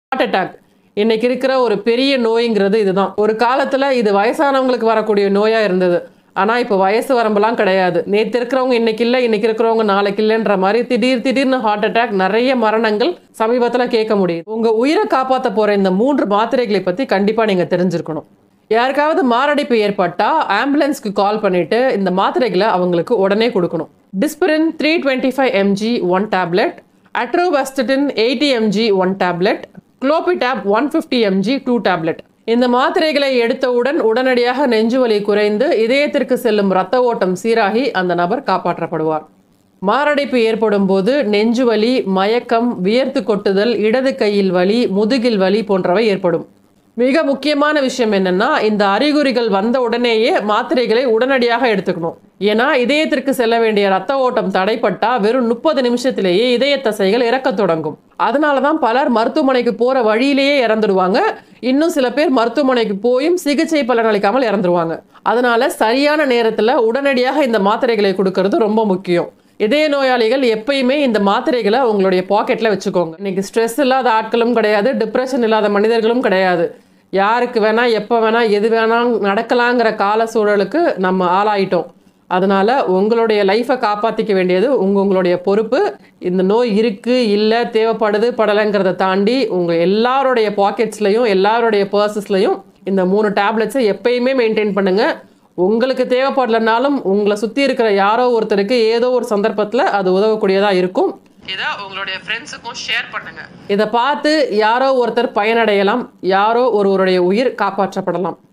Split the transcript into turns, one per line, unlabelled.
heart attack இன்னைக்கு இருக்கிற ஒரு பெரிய நோய்ங்கிறது இதுதான் ஒரு காலத்துல இது வயசானவங்களுக்கு வரக்கூடிய நோயா இருந்தது ஆனா இப்போ வயசு வரம்பெல்லாம் கிடையாது நேத்து இருக்கிறவங்க இன்னைக்கு இல்லை இன்னைக்கு இருக்கிறவங்க நாளைக்கு இல்லைன்ற மாதிரி திடீர் திடீர்னு ஹார்ட் அட்டாக் நிறைய மரணங்கள் சமீபத்துல கேட்க முடியுது உங்க உயிரை காப்பாத்த போற இந்த மூன்று மாத்திரைகளை பத்தி கண்டிப்பா நீங்க தெரிஞ்சிருக்கணும் யாருக்காவது மாரடைப்பு ஏற்பட்டா ஆம்புலன்ஸ்க்கு கால் பண்ணிட்டு இந்த மாத்திரைகளை அவங்களுக்கு உடனே கொடுக்கணும் Disprin three twenty five MG one tablet atorvastatin eighty MG one tablet Clopitab one fifty MG two tablet இந்த மாத்திரைகளை எடுத்தவுடன் உடனடியாக நெஞ்சுவலி குறைந்து இதயத்திற்கு செல்லும் இரத்த ஓட்டம் சீராகி அந்த நபர் காப்பாற்றப்படுவார் மாரடைப்பு ஏற்படும் போது நெஞ்சுவலி மயக்கம் வியர்த்து கொட்டுதல் இடது கையில் வலி முதுகில் வலி போன்றவை ஏற்படும் மிக முக்கியமான விஷயம் என்னன்னா இந்த அறிகுறிகள் வந்த உடனேயே மாத்திரைகளை உடனடியாக எடுத்துக்கணும் ஏன்னா இதயத்திற்கு செல்ல வேண்டிய ரத்த ஓட்டம் தடைப்பட்டா வெறும் முப்பது நிமிஷத்திலேயே இதய தசைகள் இறக்கத் தொடங்கும் அதனால தான் பலர் மருத்துவமனைக்கு போற வழியிலேயே இறந்துடுவாங்க இன்னும் சில பேர் மருத்துவமனைக்கு போயும் சிகிச்சை பலனளிக்காமல் இறந்துருவாங்க அதனால சரியான நேரத்துல உடனடியாக இந்த மாத்திரைகளை கொடுக்கறது ரொம்ப முக்கியம் இதய நோயாளிகள் எப்பயுமே இந்த மாத்திரைகளை உங்களுடைய பாக்கெட்ல வச்சுக்கோங்க இன்னைக்கு ஸ்ட்ரெஸ் இல்லாத ஆட்களும் கிடையாது டிப்ரெஷன் இல்லாத மனிதர்களும் கிடையாது யாருக்கு வேணா எப்போ வேணா எது வேணா நடக்கலாங்கிற கால சூழலுக்கு நம்ம ஆளாயிட்டோம் அதனால உங்களுடைய லைஃப்பை காப்பாற்றிக்க வேண்டியது உங்க உங்களுடைய பொறுப்பு இந்த நோய் இருக்கு இல்லை தேவைப்படுது படலைங்கிறத தாண்டி உங்க எல்லாருடைய பாக்கெட்ஸ்லையும் எல்லாருடைய பர்சஸ்லையும் இந்த மூணு டேப்லெட்ஸை எப்பயுமே மெயின்டைன் பண்ணுங்க உங்களுக்கு தேவைப்படலைனாலும் உங்களை சுற்றி இருக்கிற யாரோ ஒருத்தருக்கு ஏதோ ஒரு சந்தர்ப்பத்தில் அது உதவக்கூடியதாக இருக்கும் இதை உங்களுடைய ஃப்ரெண்ட்ஸுக்கும் ஷேர் பண்ணுங்க இதை பார்த்து யாரோ ஒருத்தர் பயனடையலாம் யாரோ ஒருவருடைய உயிர் காப்பாற்றப்படலாம்